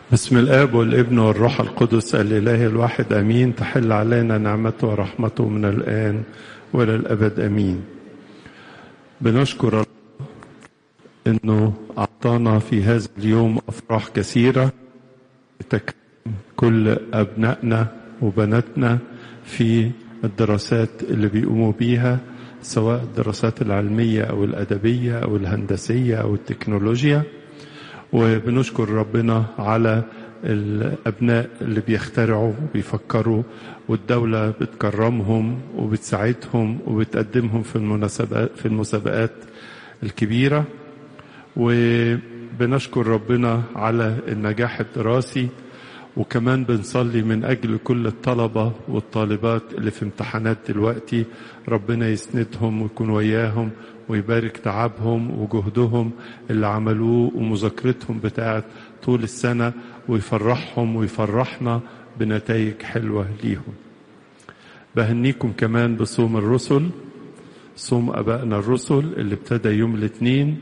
بسم الاب والابن والروح القدس الاله الواحد امين تحل علينا نعمته ورحمته من الان والى الابد امين بنشكر الله انه اعطانا في هذا اليوم افراح كثيره لتكريم كل ابنائنا وبناتنا في الدراسات اللي بيقوموا بيها سواء الدراسات العلميه او الادبيه او الهندسيه او التكنولوجيا وبنشكر ربنا على الابناء اللي بيخترعوا وبيفكروا والدوله بتكرمهم وبتساعدهم وبتقدمهم في المناسبات في المسابقات الكبيره وبنشكر ربنا على النجاح الدراسي وكمان بنصلي من أجل كل الطلبة والطالبات اللي في امتحانات دلوقتي ربنا يسندهم ويكون وياهم ويبارك تعبهم وجهدهم اللي عملوه ومذاكرتهم بتاعت طول السنة ويفرحهم ويفرحنا بنتائج حلوة ليهم بهنيكم كمان بصوم الرسل صوم أبائنا الرسل اللي ابتدى يوم الاثنين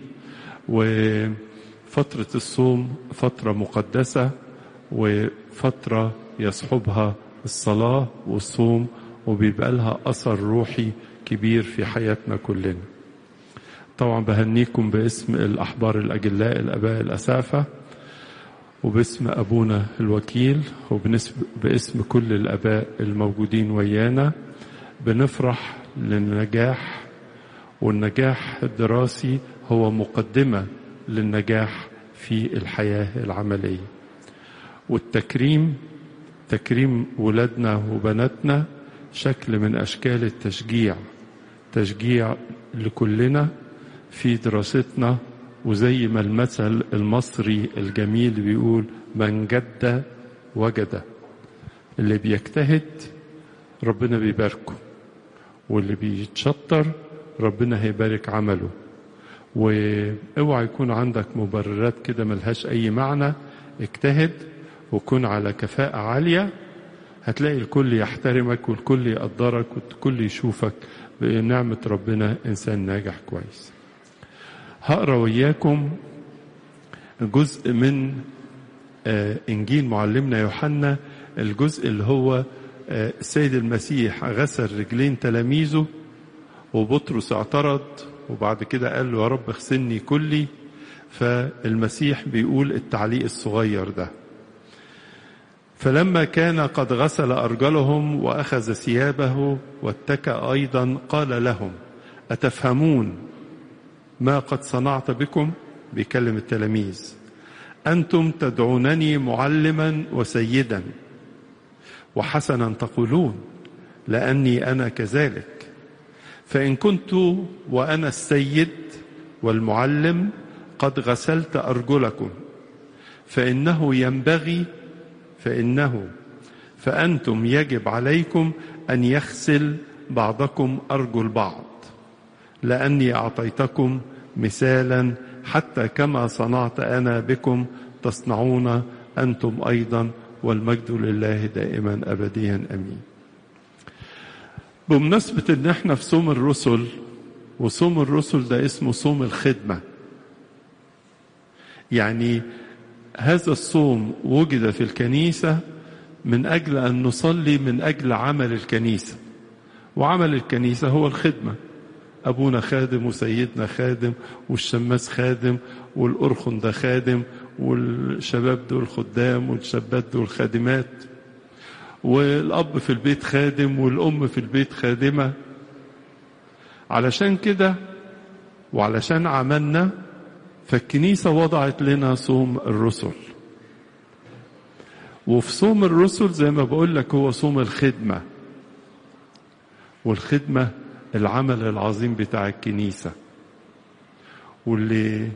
وفترة الصوم فترة مقدسة وفترة يصحبها الصلاة والصوم وبيبقى لها أثر روحي كبير في حياتنا كلنا طبعا بهنيكم باسم الأحبار الأجلاء الأباء الأسافة وباسم أبونا الوكيل وباسم كل الأباء الموجودين ويانا بنفرح للنجاح والنجاح الدراسي هو مقدمة للنجاح في الحياة العملية والتكريم تكريم ولادنا وبناتنا شكل من اشكال التشجيع تشجيع لكلنا في دراستنا وزي ما المثل المصري الجميل بيقول من جد وجد اللي بيجتهد ربنا بيباركه واللي بيتشطر ربنا هيبارك عمله واوعى يكون عندك مبررات كده ملهاش اي معنى اجتهد وكن على كفاءة عالية هتلاقي الكل يحترمك والكل يقدرك والكل يشوفك بنعمة ربنا إنسان ناجح كويس هقرا وياكم جزء من إنجيل معلمنا يوحنا الجزء اللي هو السيد المسيح غسل رجلين تلاميذه وبطرس اعترض وبعد كده قال له يا رب اغسلني كلي فالمسيح بيقول التعليق الصغير ده فلما كان قد غسل أرجلهم وأخذ ثيابه واتكأ أيضا قال لهم أتفهمون ما قد صنعت بكم بيكلم التلاميذ أنتم تدعونني معلما وسيدا وحسنا تقولون لأني أنا كذلك فإن كنت وأنا السيد والمعلم قد غسلت أرجلكم فإنه ينبغي فإنه فأنتم يجب عليكم أن يغسل بعضكم أرجل بعض لأني أعطيتكم مثالا حتى كما صنعت أنا بكم تصنعون أنتم أيضا والمجد لله دائما أبديا أمين بمناسبة أن احنا في صوم الرسل وصوم الرسل ده اسمه صوم الخدمة يعني هذا الصوم وجد في الكنيسة من أجل أن نصلي من أجل عمل الكنيسة وعمل الكنيسة هو الخدمة أبونا خادم وسيدنا خادم والشماس خادم والأرخن ده خادم والشباب دول خدام والشابات دول خادمات والأب في البيت خادم والأم في البيت خادمة علشان كده وعلشان عملنا فالكنيسة وضعت لنا صوم الرسل وفي صوم الرسل زي ما بقول لك هو صوم الخدمة والخدمة العمل العظيم بتاع الكنيسة واللي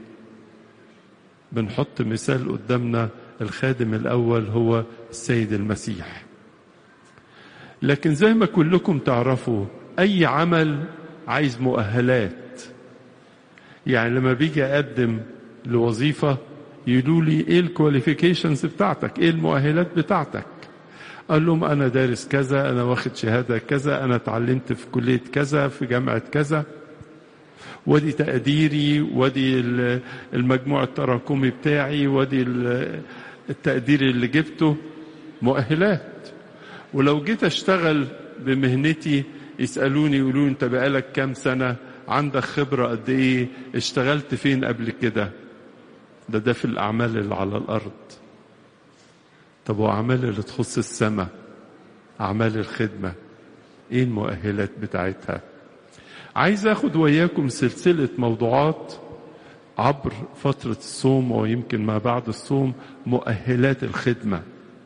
بنحط مثال قدامنا الخادم الأول هو السيد المسيح لكن زي ما كلكم تعرفوا أي عمل عايز مؤهلات يعني لما بيجي اقدم لوظيفه يقولوا لي ايه الكواليفيكيشنز بتاعتك ايه المؤهلات بتاعتك قال لهم انا دارس كذا انا واخد شهاده كذا انا اتعلمت في كليه كذا في جامعه كذا ودي تقديري ودي المجموع التراكمي بتاعي ودي التقدير اللي جبته مؤهلات ولو جيت اشتغل بمهنتي يسألوني يقولوا انت بقالك كام سنة عندك خبرة قد ايه اشتغلت فين قبل كده ده ده في الأعمال اللي على الأرض طب وأعمال اللي تخص السماء أعمال الخدمة ايه المؤهلات بتاعتها عايز اخد وياكم سلسلة موضوعات عبر فترة الصوم ويمكن ما بعد الصوم مؤهلات الخدمة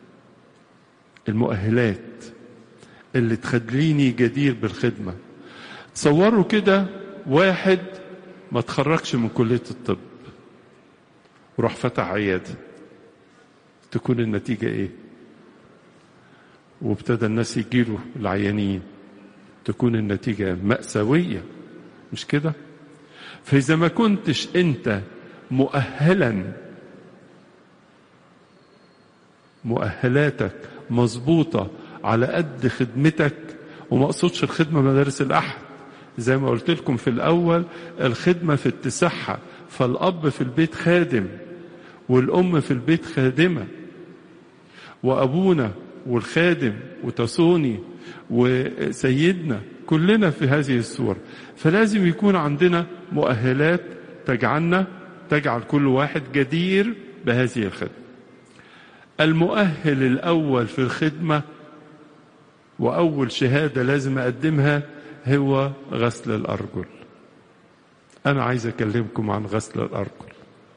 المؤهلات اللي تخليني جدير بالخدمة تصوروا كده واحد ما تخرجش من كلية الطب وراح فتح عيادة تكون النتيجة ايه وابتدى الناس يجيله العيانين تكون النتيجة مأساوية مش كده فإذا ما كنتش أنت مؤهلا مؤهلاتك مظبوطة على قد خدمتك وما اقصدش الخدمة مدارس الأحد زي ما قلت لكم في الأول الخدمة في اتساعها فالأب في البيت خادم والأم في البيت خادمة وأبونا والخادم وتصوني وسيدنا كلنا في هذه الصورة فلازم يكون عندنا مؤهلات تجعلنا تجعل كل واحد جدير بهذه الخدمة المؤهل الأول في الخدمة وأول شهادة لازم أقدمها هو غسل الأرجل أنا عايز أكلمكم عن غسل الأرجل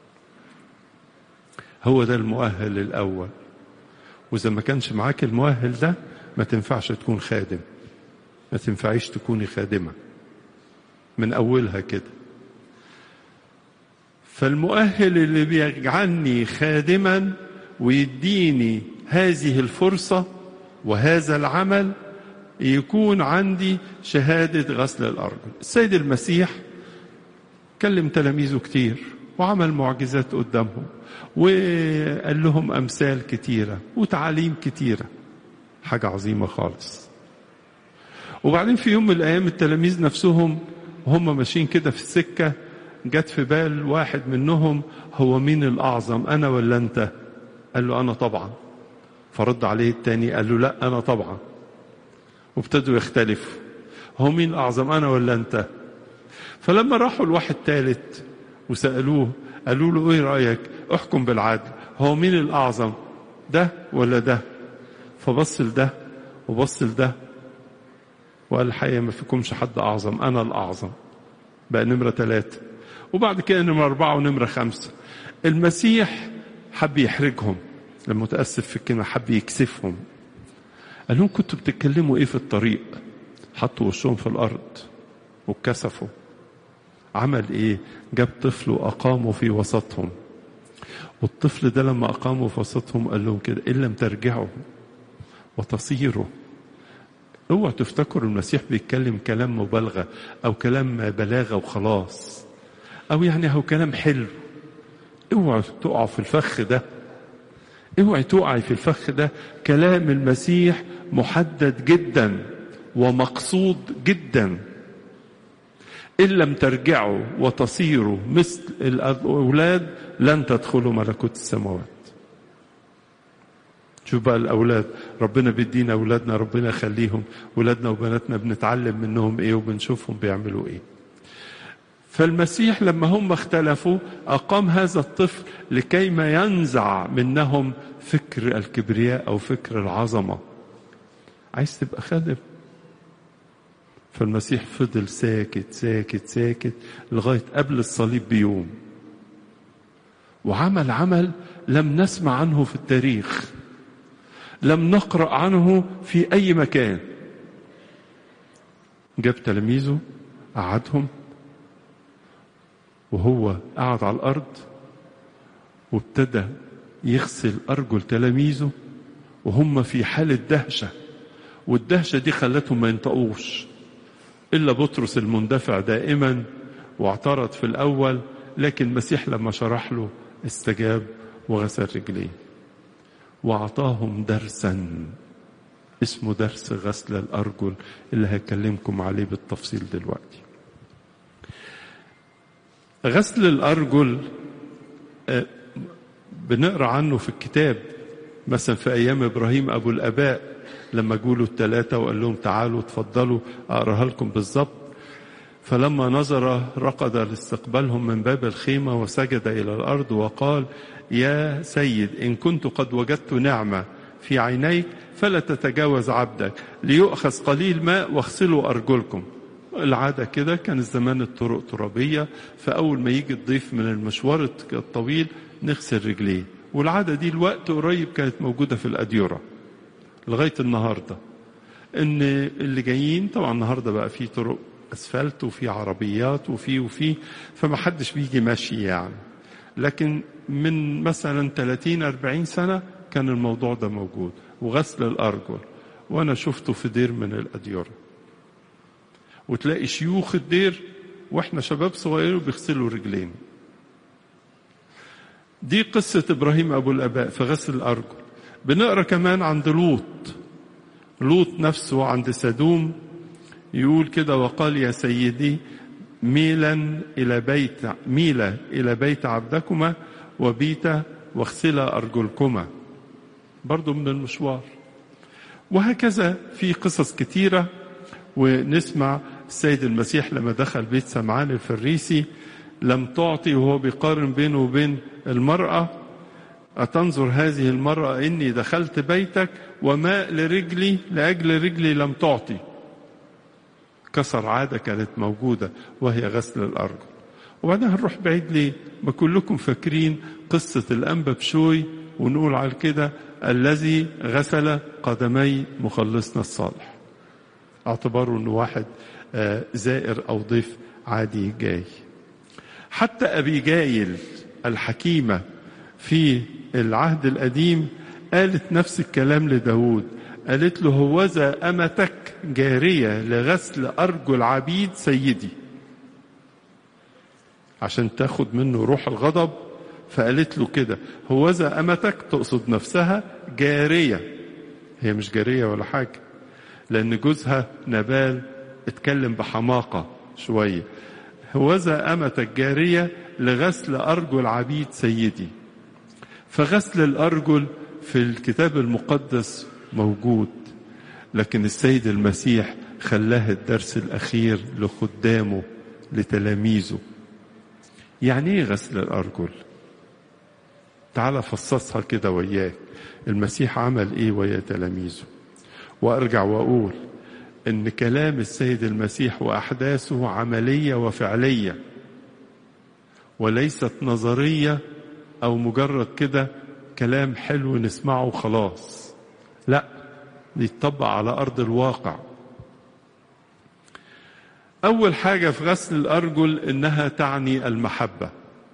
هو ده المؤهل الأول وإذا ما كانش معاك المؤهل ده ما تنفعش تكون خادم ما تنفعيش تكوني خادمة من أولها كده فالمؤهل اللي بيجعلني خادما ويديني هذه الفرصة وهذا العمل يكون عندي شهادة غسل الأرجل السيد المسيح كلم تلاميذه كتير وعمل معجزات قدامهم وقال لهم أمثال كتيرة وتعاليم كتيرة حاجة عظيمة خالص وبعدين في يوم من الأيام التلاميذ نفسهم وهم ماشيين كده في السكة جت في بال واحد منهم هو مين الأعظم أنا ولا أنت قال له أنا طبعا فرد عليه التاني قال له لا أنا طبعا وابتدوا يختلفوا هو مين الأعظم أنا ولا أنت فلما راحوا لواحد ثالث وسألوه قالوا له ايه رأيك احكم بالعدل هو مين الأعظم ده ولا ده فبص لده وبص لده وقال الحقيقة ما فيكمش حد أعظم أنا الأعظم بقى نمرة ثلاثة وبعد كده نمرة أربعة ونمرة خمسة المسيح حب يحرجهم لما متأسف في الكلمة حب يكسفهم قال لهم كنتوا بتتكلموا ايه في الطريق حطوا وشهم في الأرض واتكسفوا عمل ايه جاب طفل وأقامه في وسطهم والطفل ده لما أقامه في وسطهم قال لهم كده إن لم ترجعوا وتصيروا اوعوا تفتكروا المسيح بيتكلم كلام مبالغة أو كلام بلاغة وخلاص أو يعني هو كلام حلو اوعوا تقعوا في الفخ ده اوعي تقعي في الفخ ده كلام المسيح محدد جدا ومقصود جدا إن لم ترجعوا وتصيروا مثل الأولاد لن تدخلوا ملكوت السماوات شوف بقى الأولاد ربنا بيدينا أولادنا ربنا يخليهم ولادنا وبناتنا بنتعلم منهم إيه وبنشوفهم بيعملوا إيه فالمسيح لما هم اختلفوا أقام هذا الطفل لكي ما ينزع منهم فكر الكبرياء أو فكر العظمة عايز تبقى خادم فالمسيح فضل ساكت ساكت ساكت لغاية قبل الصليب بيوم وعمل عمل لم نسمع عنه في التاريخ لم نقرأ عنه في أي مكان جاب تلاميذه قعدهم وهو قعد على الأرض وابتدى يغسل أرجل تلاميذه وهم في حالة دهشة والدهشة دي خلتهم ما ينطقوش إلا بطرس المندفع دائما واعترض في الأول لكن المسيح لما شرح له استجاب وغسل رجليه وأعطاهم درسا اسمه درس غسل الأرجل اللي هكلمكم عليه بالتفصيل دلوقتي غسل الأرجل بنقرا عنه في الكتاب مثلا في ايام ابراهيم ابو الاباء لما جولوا الثلاثه وقال لهم تعالوا اتفضلوا اقراها لكم بالظبط فلما نظر رقد لاستقبالهم من باب الخيمه وسجد الى الارض وقال يا سيد ان كنت قد وجدت نعمه في عينيك فلا تتجاوز عبدك ليؤخذ قليل ماء واغسلوا ارجلكم العاده كده كان زمان الطرق ترابيه فاول ما يجي الضيف من المشوار الطويل نغسل رجليه والعاده دي الوقت قريب كانت موجوده في الاديره لغايه النهارده ان اللي جايين طبعا النهارده بقى في طرق اسفلت وفي عربيات وفي وفي فما حدش بيجي ماشي يعني لكن من مثلا 30 40 سنه كان الموضوع ده موجود وغسل الارجل وانا شفته في دير من الاديره وتلاقي شيوخ الدير واحنا شباب صغيرين بيغسلوا رجلين دي قصة إبراهيم أبو الآباء في غسل الأرجل بنقرأ كمان عند لوط لوط نفسه عند سدوم يقول كده وقال يا سيدي ميلا إلى بيت ميلا إلى بيت عبدكما وبيت واغسلا أرجلكما برضو من المشوار وهكذا في قصص كتيرة ونسمع السيد المسيح لما دخل بيت سمعان الفريسي لم تعطي وهو بيقارن بينه وبين المرأة أتنظر هذه المرأة إني دخلت بيتك وماء لرجلي لأجل رجلي لم تعطي كسر عادة كانت موجودة وهي غسل الأرجل وبعدين هنروح بعيد ليه ما كلكم فاكرين قصة الأنبا بشوي ونقول على كده الذي غسل قدمي مخلصنا الصالح اعتبروا انه واحد زائر او ضيف عادي جاي حتى ابي جايل الحكيمه في العهد القديم قالت نفس الكلام لداود قالت له هوذا امتك جاريه لغسل ارجل عبيد سيدي عشان تاخد منه روح الغضب فقالت له كده هوذا امتك تقصد نفسها جاريه هي مش جاريه ولا حاجه لان جوزها نبال اتكلم بحماقه شويه هوذا امتك جاريه لغسل ارجل عبيد سيدي فغسل الارجل في الكتاب المقدس موجود لكن السيد المسيح خلاه الدرس الاخير لخدامه لتلاميذه يعني ايه غسل الارجل تعال فصصها كده وياك المسيح عمل ايه ويا تلاميذه وارجع واقول ان كلام السيد المسيح واحداثه عمليه وفعليه وليست نظريه او مجرد كده كلام حلو نسمعه وخلاص لا يتطبق على ارض الواقع اول حاجه في غسل الارجل انها تعني المحبه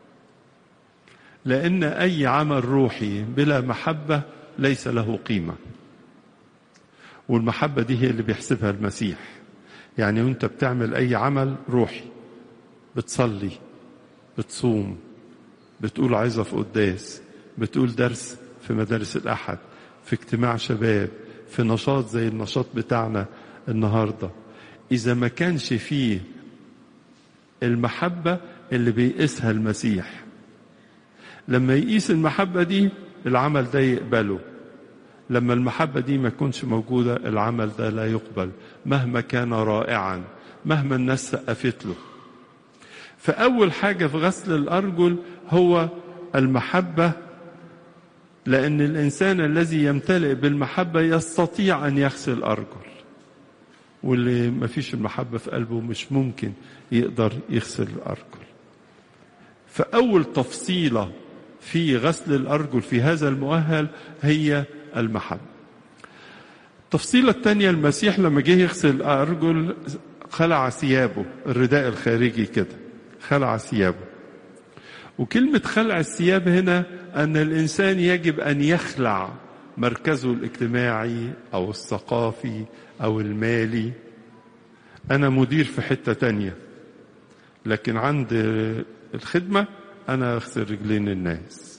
لان اي عمل روحي بلا محبه ليس له قيمه والمحبة دي هي اللي بيحسبها المسيح يعني وانت بتعمل اي عمل روحي بتصلي بتصوم بتقول عظة في قداس بتقول درس في مدارس الأحد في اجتماع شباب في نشاط زي النشاط بتاعنا النهاردة إذا ما كانش فيه المحبة اللي بيقيسها المسيح لما يقيس المحبة دي العمل ده يقبله لما المحبة دي ما تكونش موجودة العمل ده لا يقبل مهما كان رائعا مهما الناس سقفت له فأول حاجة في غسل الأرجل هو المحبة لأن الإنسان الذي يمتلئ بالمحبة يستطيع أن يغسل أرجل واللي ما فيش المحبة في قلبه مش ممكن يقدر يغسل الأرجل فأول تفصيلة في غسل الأرجل في هذا المؤهل هي المحبة التفصيلة الثانية المسيح لما جه يغسل الأرجل خلع ثيابه الرداء الخارجي كده خلع ثيابه وكلمة خلع الثياب هنا أن الإنسان يجب أن يخلع مركزه الاجتماعي أو الثقافي أو المالي أنا مدير في حتة تانية لكن عند الخدمة أنا أغسل رجلين الناس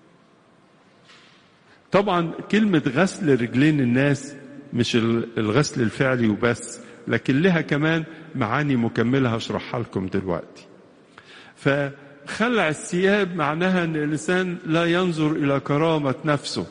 طبعا كلمة غسل رجلين الناس مش الغسل الفعلي وبس لكن لها كمان معاني مكملة هشرحها لكم دلوقتي فخلع الثياب معناها ان الانسان لا ينظر الى كرامه نفسه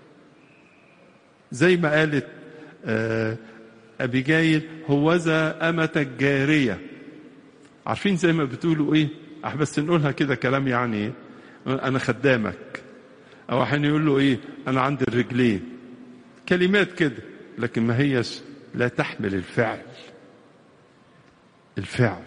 زي ما قالت ابيجايل هوذا امتك جاريه عارفين زي ما بتقولوا ايه بس نقولها كده كلام يعني ايه انا خدامك او احيانا يقول له ايه انا عندي الرجلين كلمات كده لكن ما هيش لا تحمل الفعل الفعل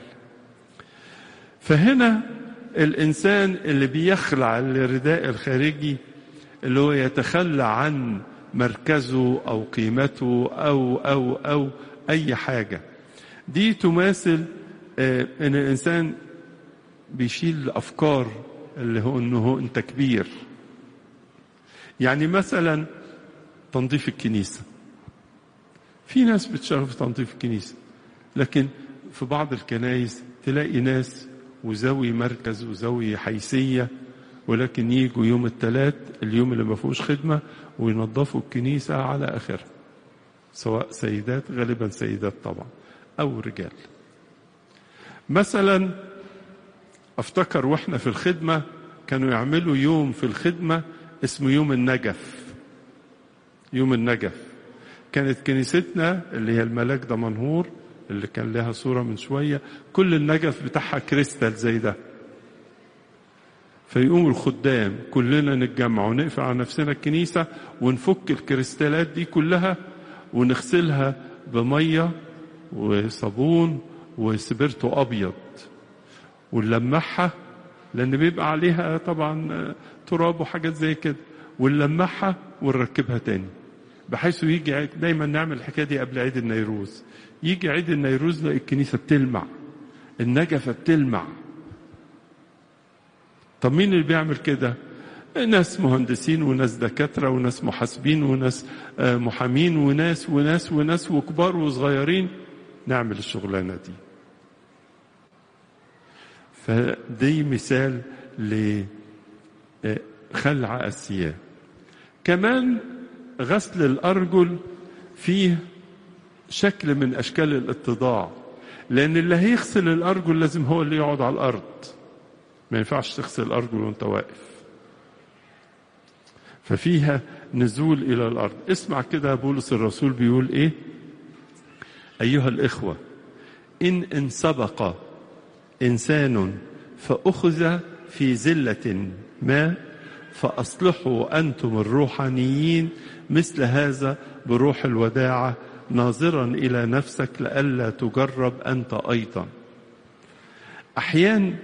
فهنا الانسان اللي بيخلع الرداء الخارجي اللي هو يتخلى عن مركزه او قيمته او او او اي حاجه دي تماثل ان الانسان بيشيل الافكار اللي هو انه انت كبير يعني مثلا تنظيف الكنيسه في ناس بتشتغل في تنظيف الكنيسه لكن في بعض الكنايس تلاقي ناس وذوي مركز وذوي حيثيه ولكن يجوا يوم الثلاث اليوم اللي ما فيهوش خدمه وينظفوا الكنيسه على اخرها سواء سيدات غالبا سيدات طبعا او رجال مثلا افتكر واحنا في الخدمه كانوا يعملوا يوم في الخدمه اسمه يوم النجف يوم النجف كانت كنيستنا اللي هي الملاك دمنهور اللي كان لها صورة من شوية كل النجف بتاعها كريستال زي ده فيقوم الخدام كلنا نتجمع ونقفل على نفسنا الكنيسة ونفك الكريستالات دي كلها ونغسلها بمية وصابون وسبرتو أبيض ونلمعها لأن بيبقى عليها طبعا تراب وحاجات زي كده ونلمعها ونركبها تاني بحيث يجي دايما نعمل الحكايه دي قبل عيد النيروز يجي عيد النيروز نلاقي الكنيسه بتلمع النجفه بتلمع طب مين اللي بيعمل كده ناس مهندسين وناس دكاترة وناس محاسبين وناس محامين وناس وناس وناس وكبار وصغيرين نعمل الشغلانة دي فدي مثال لخلع الثياب كمان غسل الأرجل فيه شكل من أشكال الاتضاع لأن اللي هيغسل الأرجل لازم هو اللي يقعد على الأرض ما ينفعش تغسل الأرجل وانت واقف ففيها نزول إلى الأرض اسمع كده بولس الرسول بيقول إيه أيها الإخوة إن إن سبق إنسان فأخذ في زلة ما فأصلحوا أنتم الروحانيين مثل هذا بروح الوداعة ناظرا إلى نفسك لئلا تجرب أنت أيضا أحيان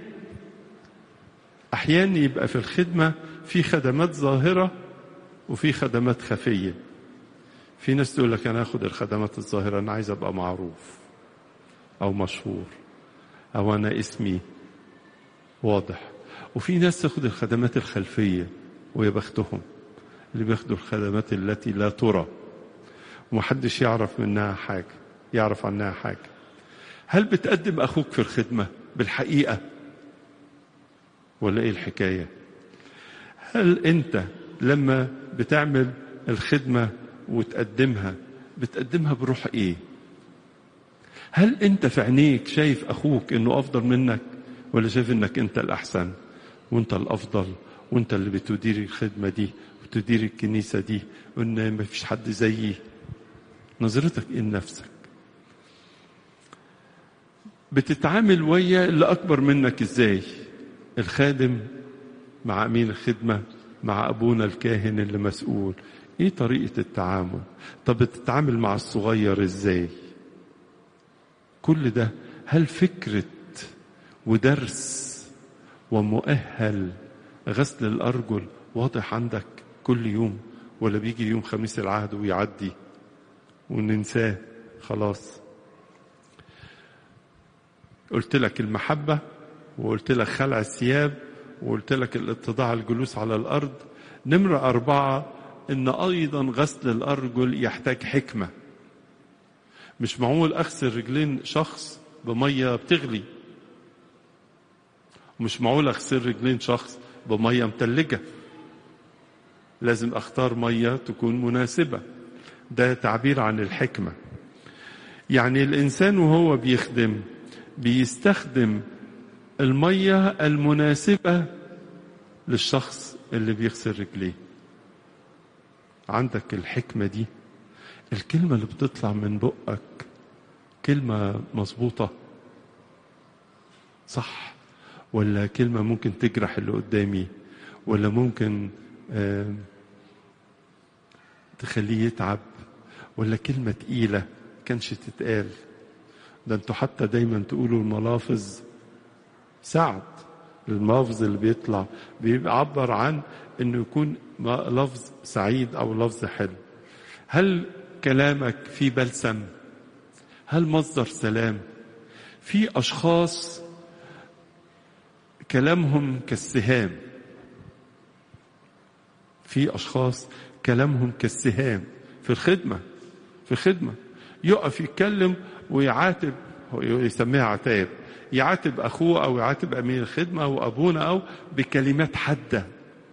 أحيان يبقى في الخدمة في خدمات ظاهرة وفي خدمات خفية في ناس تقول لك أنا أخد الخدمات الظاهرة أنا عايز أبقى معروف أو مشهور أو أنا اسمي واضح وفي ناس تاخد الخدمات الخلفية ويا بختهم اللي بياخدوا الخدمات التي لا ترى ومحدش يعرف منها حاجة يعرف عنها حاجة هل بتقدم أخوك في الخدمة بالحقيقة ولا إيه الحكاية هل أنت لما بتعمل الخدمة وتقدمها بتقدمها بروح إيه هل أنت في عينيك شايف أخوك إنه أفضل منك ولا شايف إنك أنت الأحسن وأنت الأفضل وأنت اللي بتدير الخدمة دي وتدير الكنيسة دي وإن ما فيش حد زيي نظرتك إيه لنفسك بتتعامل ويا اللي أكبر منك إزاي الخادم مع أمين الخدمة مع أبونا الكاهن اللي مسؤول إيه طريقة التعامل طب بتتعامل مع الصغير إزاي كل ده هل فكرة ودرس ومؤهل غسل الأرجل واضح عندك كل يوم ولا بيجي يوم خميس العهد ويعدي وننساه خلاص قلت لك المحبة وقلت لك خلع الثياب وقلت لك الاتضاع الجلوس على الأرض نمرة أربعة إن أيضا غسل الأرجل يحتاج حكمة مش معقول أغسل رجلين شخص بمية بتغلي مش معقول أغسل رجلين شخص بمية متلجة لازم أختار مية تكون مناسبة ده تعبير عن الحكمة يعني الإنسان وهو بيخدم بيستخدم المية المناسبة للشخص اللي بيغسل رجليه عندك الحكمة دي الكلمة اللي بتطلع من بقك كلمة مظبوطة صح ولا كلمة ممكن تجرح اللي قدامي ولا ممكن آه تخليه يتعب ولا كلمة تقيلة كانش تتقال ده انتوا حتى دايما تقولوا الملافظ سعد الملفظ اللي بيطلع بيعبر عن انه يكون لفظ سعيد او لفظ حلو هل كلامك فيه بلسم هل مصدر سلام في اشخاص كلامهم كالسهام في اشخاص كلامهم كالسهام في الخدمه في الخدمه يقف يتكلم ويعاتب يسميها عتاب يعاتب اخوه او يعاتب امين الخدمه او ابونا او بكلمات حاده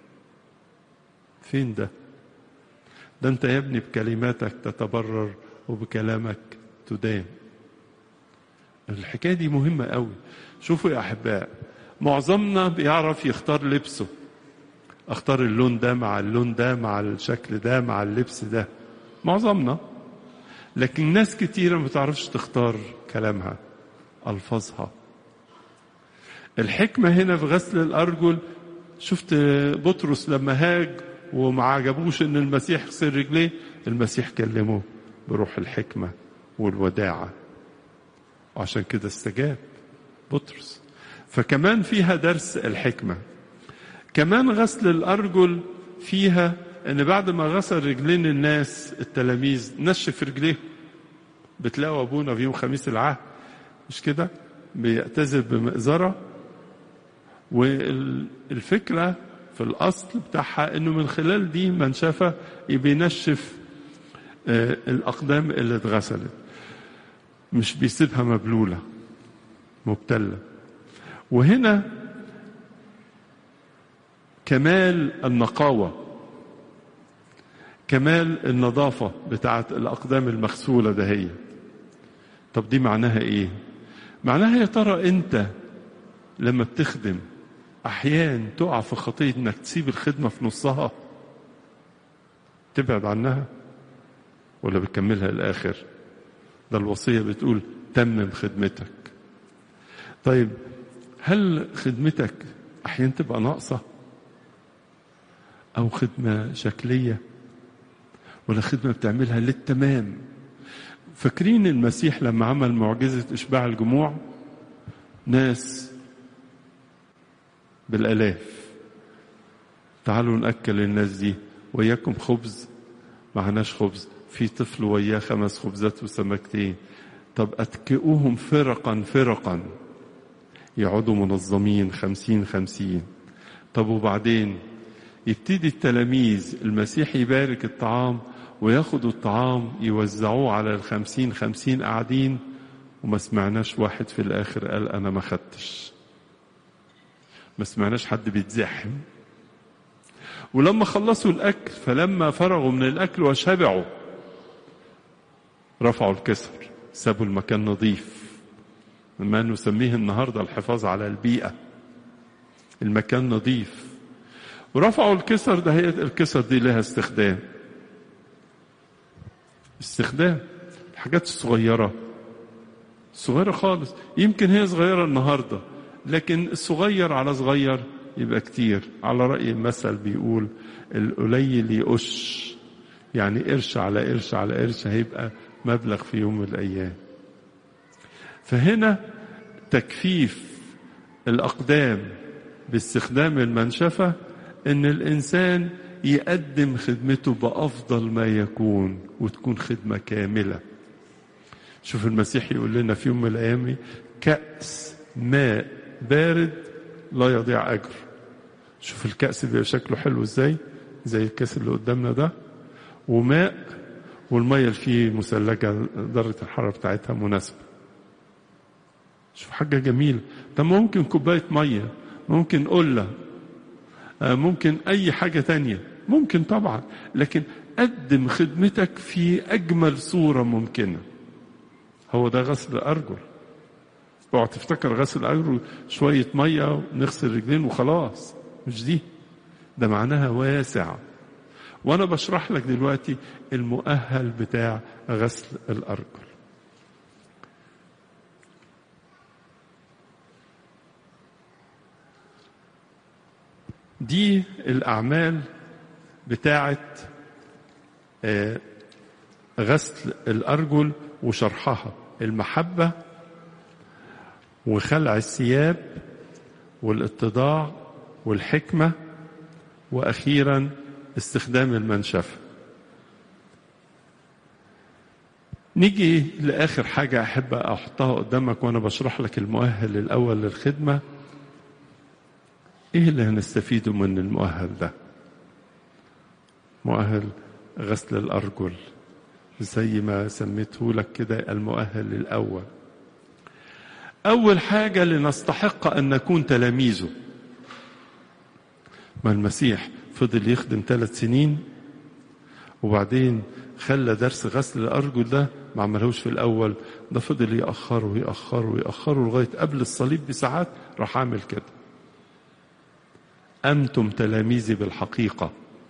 فين ده ده انت يا ابني بكلماتك تتبرر وبكلامك تدان الحكايه دي مهمه قوي شوفوا يا احباء معظمنا بيعرف يختار لبسه اختار اللون ده مع اللون ده مع الشكل ده مع اللبس ده معظمنا لكن ناس كتيرة ما تعرفش تختار كلامها ألفاظها الحكمة هنا في غسل الأرجل شفت بطرس لما هاج وما عجبوش ان المسيح غسل رجليه المسيح كلمه بروح الحكمة والوداعة وعشان كده استجاب بطرس فكمان فيها درس الحكمة كمان غسل الأرجل فيها ان بعد ما غسل رجلين الناس التلاميذ نشف رجليه بتلاقوا ابونا في يوم خميس العهد مش كده بيعتذر بمئزره والفكره في الاصل بتاعها انه من خلال دي منشفه بينشف الاقدام اللي اتغسلت مش بيسيبها مبلوله مبتله وهنا كمال النقاوه كمال النظافة بتاعت الأقدام المغسولة ده هي طب دي معناها إيه معناها يا ترى أنت لما بتخدم أحيان تقع في خطية إنك تسيب الخدمة في نصها تبعد عنها ولا بتكملها الآخر ده الوصية بتقول تمم خدمتك طيب هل خدمتك أحيان تبقى ناقصة أو خدمة شكلية ولا خدمة بتعملها للتمام فاكرين المسيح لما عمل معجزة إشباع الجموع ناس بالآلاف تعالوا نأكل الناس دي وياكم خبز معناش خبز في طفل وياه خمس خبزات وسمكتين طب أتكئوهم فرقا فرقا يقعدوا منظمين خمسين خمسين طب وبعدين يبتدي التلاميذ المسيح يبارك الطعام وياخدوا الطعام يوزعوه على الخمسين خمسين قاعدين وما سمعناش واحد في الآخر قال أنا ما خدتش ما سمعناش حد بيتزحم ولما خلصوا الأكل فلما فرغوا من الأكل وشبعوا رفعوا الكسر سابوا المكان نظيف ما نسميه النهاردة الحفاظ على البيئة المكان نظيف ورفعوا الكسر ده هي الكسر دي لها استخدام استخدام الحاجات الصغيرة صغيرة خالص يمكن هي صغيرة النهاردة لكن الصغير على صغير يبقى كتير على رأي المثل بيقول القليل يقش يعني قرش على قرش على قرش هيبقى مبلغ في يوم من الأيام فهنا تكفيف الأقدام باستخدام المنشفة ان الانسان يقدم خدمته بافضل ما يكون وتكون خدمه كامله شوف المسيح يقول لنا في يوم من الايام كاس ماء بارد لا يضيع اجر شوف الكاس بيبقى شكله حلو ازاي زي الكاس اللي قدامنا ده وماء والميه اللي فيه مثلجه درجه الحراره بتاعتها مناسبه شوف حاجه جميله طب ممكن كوبايه ميه ممكن قله ممكن أي حاجة تانية ممكن طبعا لكن قدم خدمتك في أجمل صورة ممكنة هو ده غسل أرجل اوعى تفتكر غسل الارجل شويه ميه ونغسل رجلين وخلاص مش دي ده معناها واسع وانا بشرح لك دلوقتي المؤهل بتاع غسل الارجل دي الاعمال بتاعه غسل الارجل وشرحها المحبه وخلع الثياب والاتضاع والحكمه واخيرا استخدام المنشفه نيجي لاخر حاجه احب احطها قدامك وانا بشرح لك المؤهل الاول للخدمه ايه اللي هنستفيده من المؤهل ده مؤهل غسل الارجل زي ما سميته لك كده المؤهل الاول اول حاجه لنستحق ان نكون تلاميذه ما المسيح فضل يخدم ثلاث سنين وبعدين خلى درس غسل الارجل ده ما عملهوش في الاول ده فضل ياخره ويأخره ويأخره لغايه قبل الصليب بساعات راح عامل كده انتم تلاميذي بالحقيقه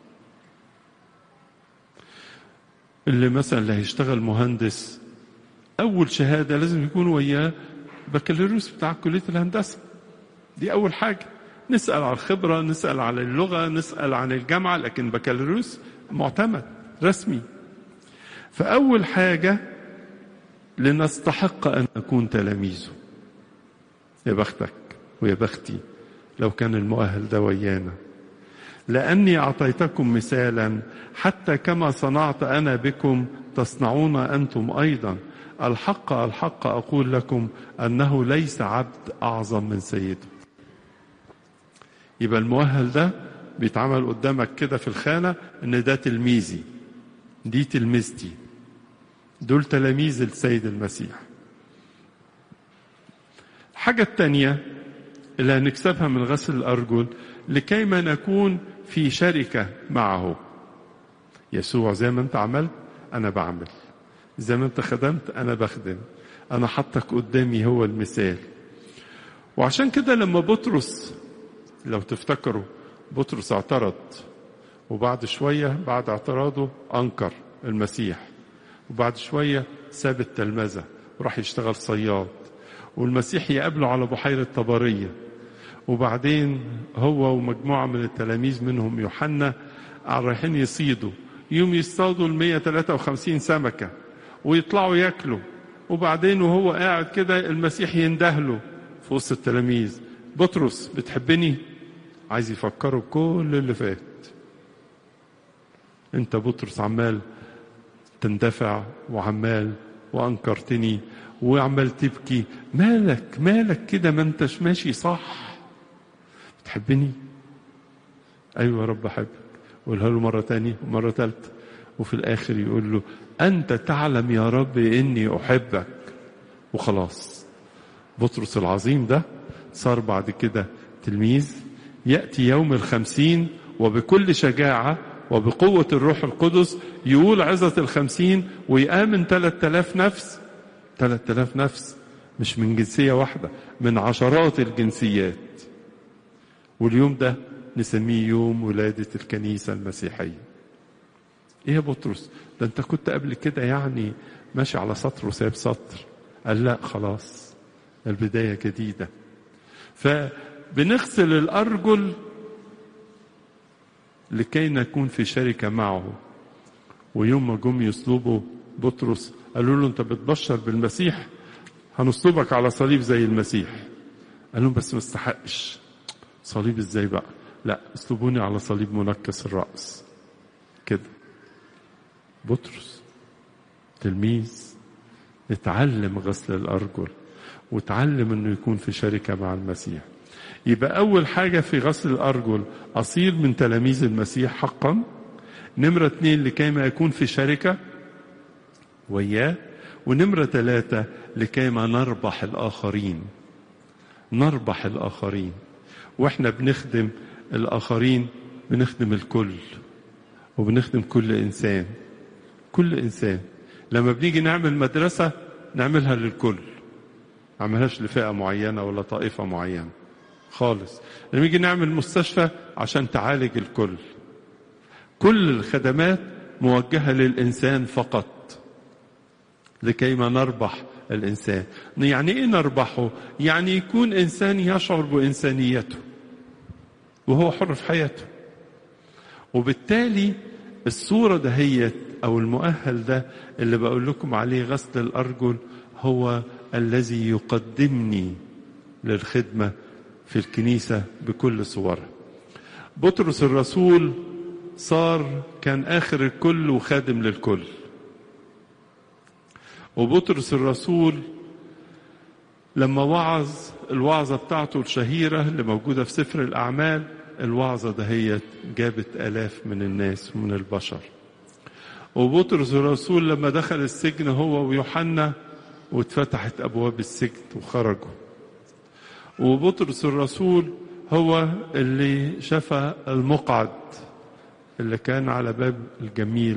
اللي مثلا اللي هيشتغل مهندس اول شهاده لازم يكون وياه بكالوريوس بتاع كليه الهندسه دي اول حاجه نسال على الخبره نسال على اللغه نسال عن الجامعه لكن بكالوريوس معتمد رسمي فاول حاجه لنستحق ان نكون تلاميذه يا بختك ويا بختي لو كان المؤهل ده ويانا لاني اعطيتكم مثالا حتى كما صنعت انا بكم تصنعون انتم ايضا الحق الحق اقول لكم انه ليس عبد اعظم من سيده يبقى المؤهل ده بيتعمل قدامك كده في الخانه ان ده تلميذي دي تلميذتي دول تلاميذ السيد المسيح الحاجة التانية اللي هنكسبها من غسل الأرجل لكيما نكون في شركة معه يسوع زي ما انت عملت أنا بعمل زي ما انت خدمت أنا بخدم أنا حطك قدامي هو المثال وعشان كده لما بطرس لو تفتكروا بطرس اعترض وبعد شوية بعد اعتراضه أنكر المسيح وبعد شوية ساب التلمذة وراح يشتغل صياد والمسيح يقابله على بحيرة طبرية وبعدين هو ومجموعة من التلاميذ منهم يوحنا رايحين يصيدوا يوم يصطادوا ال 153 سمكة ويطلعوا ياكلوا وبعدين وهو قاعد كده المسيح يندهله في وسط التلاميذ بطرس بتحبني عايز يفكروا بكل اللي فات انت بطرس عمال تندفع وعمال وانكرتني وعمال تبكي مالك مالك كده ما انتش ماشي صح بتحبني ايوه يا رب احبك قولها له مره تانية ومره ثالثه وفي الاخر يقول له انت تعلم يا رب اني احبك وخلاص بطرس العظيم ده صار بعد كده تلميذ ياتي يوم الخمسين وبكل شجاعه وبقوة الروح القدس يقول عظة الخمسين ويآمن ثلاثة آلاف نفس ثلاثة آلاف نفس مش من جنسية واحدة من عشرات الجنسيات واليوم ده نسميه يوم ولادة الكنيسة المسيحية ايه يا بطرس ده انت كنت قبل كده يعني ماشي على سطر وساب سطر قال لا خلاص البداية جديدة فبنغسل الأرجل لكي نكون في شركة معه ويوم ما جم يصلبوا بطرس قالوا له انت بتبشر بالمسيح هنصلبك على صليب زي المسيح قال لهم بس ما استحقش صليب ازاي بقى لا اصلبوني على صليب منكس الرأس كده بطرس تلميذ اتعلم غسل الأرجل وتعلم انه يكون في شركة مع المسيح يبقى أول حاجة في غسل الأرجل أصير من تلاميذ المسيح حقا نمرة اثنين لكي ما يكون في شركة وياه ونمرة ثلاثة لكي ما نربح الآخرين نربح الآخرين وإحنا بنخدم الآخرين بنخدم الكل وبنخدم كل إنسان كل إنسان لما بنيجي نعمل مدرسة نعملها للكل عملهاش لفئة معينة ولا طائفة معينة خالص لما يجي نعمل مستشفى عشان تعالج الكل كل الخدمات موجهة للإنسان فقط لكي ما نربح الإنسان يعني إيه نربحه يعني يكون إنسان يشعر بإنسانيته وهو حر في حياته وبالتالي الصورة دهيت أو المؤهل ده اللي بقول لكم عليه غسل الأرجل هو الذي يقدمني للخدمة في الكنيسة بكل صورها بطرس الرسول صار كان آخر الكل وخادم للكل وبطرس الرسول لما وعظ الوعظة بتاعته الشهيرة اللي موجودة في سفر الأعمال الوعظة دهيت جابت آلاف من الناس ومن البشر وبطرس الرسول لما دخل السجن هو ويوحنا واتفتحت أبواب السجن وخرجوا وبطرس الرسول هو اللي شفى المقعد اللي كان على باب الجميل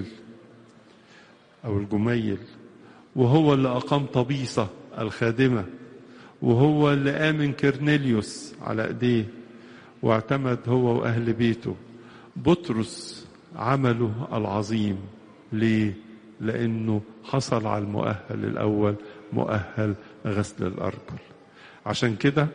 أو الجميل وهو اللي أقام طبيصة الخادمة وهو اللي آمن كرنيليوس على إيديه واعتمد هو وأهل بيته بطرس عمله العظيم ليه؟ لأنه حصل على المؤهل الأول مؤهل غسل الأرجل عشان كده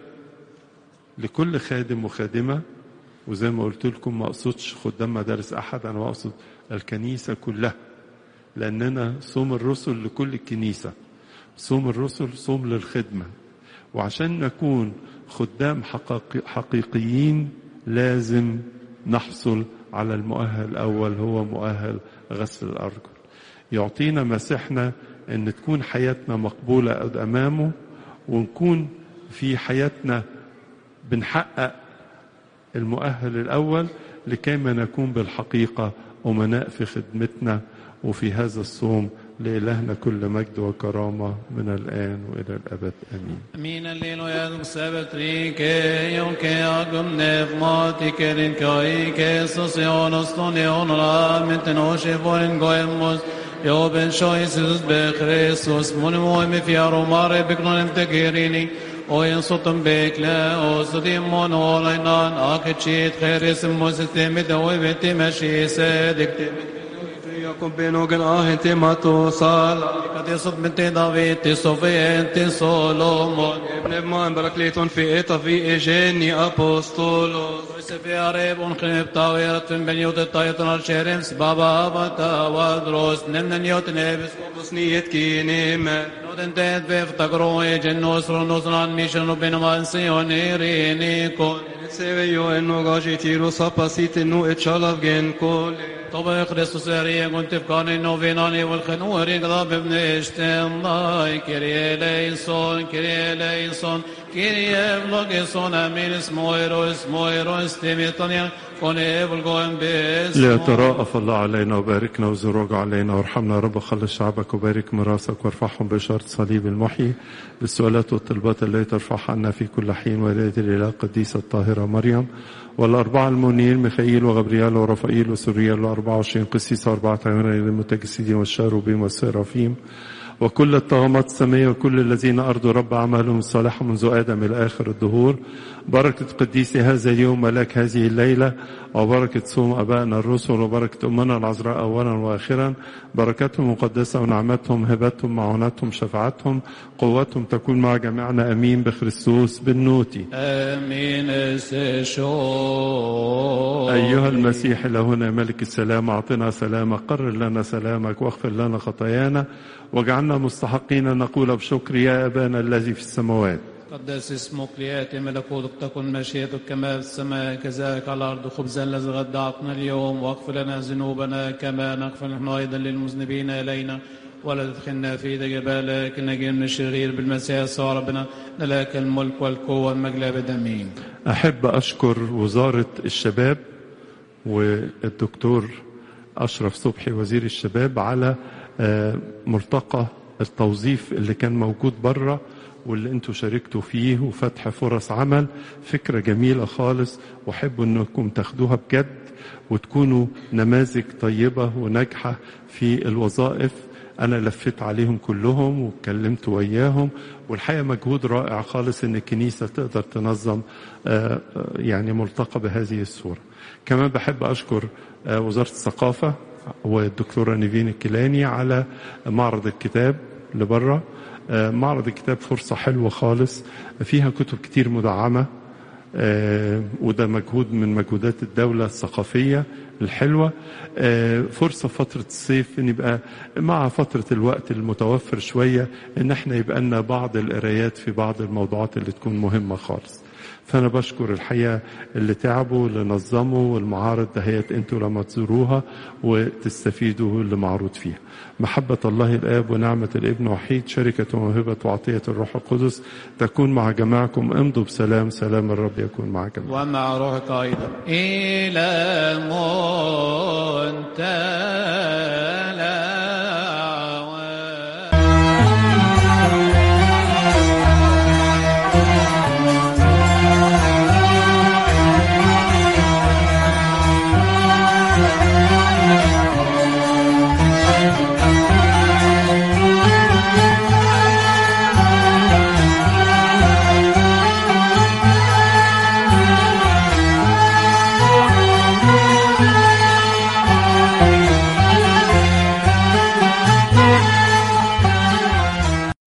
لكل خادم وخادمة وزي ما قلت لكم ما أقصدش خدام مدارس أحد أنا أقصد الكنيسة كلها لأننا صوم الرسل لكل الكنيسة صوم الرسل صوم للخدمة وعشان نكون خدام حقيقي حقيقيين لازم نحصل على المؤهل الأول هو مؤهل غسل الأرجل يعطينا مسيحنا أن تكون حياتنا مقبولة أمامه ونكون في حياتنا بنحقق المؤهل الأول لكيما نكون بالحقيقة أمناء في خدمتنا وفي هذا الصوم لإلهنا كل مجد وكرامة من الآن وإلى الأبد آمين Min alleluia sabbat rike, jonke agum nevmati kerin kai, ke sosion ostonion ramenten oshe vorin goemos, Jo ben shoisus be Christus, mun moime fiaro mare beknonem tegerini, O en sotum bekle, o sodim mon olainan, akechit cheres mosete o vete meshi sedikte. Jakob benogen ahente matosal. Kad صد بنت دافيد صوفيت سولومون ابن مان براكليتون في إيتا في إيجيني أبوستولوس. في عريب ونخنب طاويرة بن يوت الطايطن الشيرمس بابا بتا ودروس نمن يوت نبس بصنية كينيمة. نوتن تيت في فتقروي جنوس رنوس ران ميشن وبين مانسيون إيرينيكون سيريو إنو غاجي تيرو ساباسيت إنو إتشالف جن كولي. طبع كريستوس اريا كنت فكاني نوفيناني والخنور قضاب ابن اشتم لاي كريه ليسون كريه ليسون كريه بلوكيسون امين اسمويرو اسمويرو استميطانيا كوني بلغوين باسمو ليتراءف الله علينا وباركنا وزروج علينا وارحمنا يا رب خلص شعبك وبارك ميراثك وارفعهم بشارة صليب المحيي بالسؤالات والطلبات التي ترفعها عنا في كل حين ولاية الإله القديسة الطاهرة مريم والأربعة المنير ميخائيل وغبريال ورفائيل وسوريال وأربعة وعشرين قسيس وأربعة عيون المتجسدين والشاروبيم والسرافيم وكل الطغمات السمية وكل الذين أرضوا رب أعمالهم الصالحة منذ آدم إلى آخر الدهور بركة قديس هذا اليوم ملاك هذه الليلة وبركة صوم أبائنا الرسل وبركة أمنا العذراء أولا وآخرا بركتهم مقدسة ونعمتهم هبتهم معونتهم شفاعتهم قوتهم تكون مع جميعنا أمين بخريستوس بالنوتي امين استشو أيها المسيح لهنا ملك السلام أعطنا سلامك قرر لنا سلامك واغفر لنا خطايانا واجعلنا مستحقين نقول بشكر يا أبانا الذي في السماوات قدس اسمك لياتي ملكوتك تكن مشيئتك كما في السماء كذلك على الارض خبزا الذي غدا اعطنا اليوم واغفر لنا ذنوبنا كما نغفر نحن ايضا للمذنبين الينا ولا تدخلنا في دجبال لكن نجي من الشرير بالمسيح يسوع ربنا لك الملك والقوه والمجد ابد امين أحب أشكر وزارة الشباب والدكتور أشرف صبحي وزير الشباب على آه، ملتقى التوظيف اللي كان موجود بره واللي انتوا شاركتوا فيه وفتح فرص عمل فكرة جميلة خالص وحب انكم تاخدوها بجد وتكونوا نماذج طيبة وناجحة في الوظائف أنا لفيت عليهم كلهم واتكلمت وياهم والحقيقة مجهود رائع خالص إن الكنيسة تقدر تنظم آه، آه، يعني ملتقى بهذه الصورة كمان بحب أشكر آه، وزارة الثقافة والدكتورة نيفين الكيلاني على معرض الكتاب اللي بره آه، معرض الكتاب فرصة حلوة خالص فيها كتب كتير مدعمة آه، وده مجهود من مجهودات الدولة الثقافية الحلوة آه، فرصة فترة الصيف ان يبقى مع فترة الوقت المتوفر شوية ان احنا يبقى لنا بعض القرايات في بعض الموضوعات اللي تكون مهمة خالص فانا بشكر الحقيقه اللي تعبوا اللي نظموا والمعارض دهيت انتوا لما تزوروها وتستفيدوا اللي معروض فيها محبه الله الاب ونعمه الابن وحيد شركه وموهبه وعطيه الروح القدس تكون مع جماعكم امضوا بسلام سلام الرب يكون مع جميعكم ومع روحك أيضا إلى المنتهى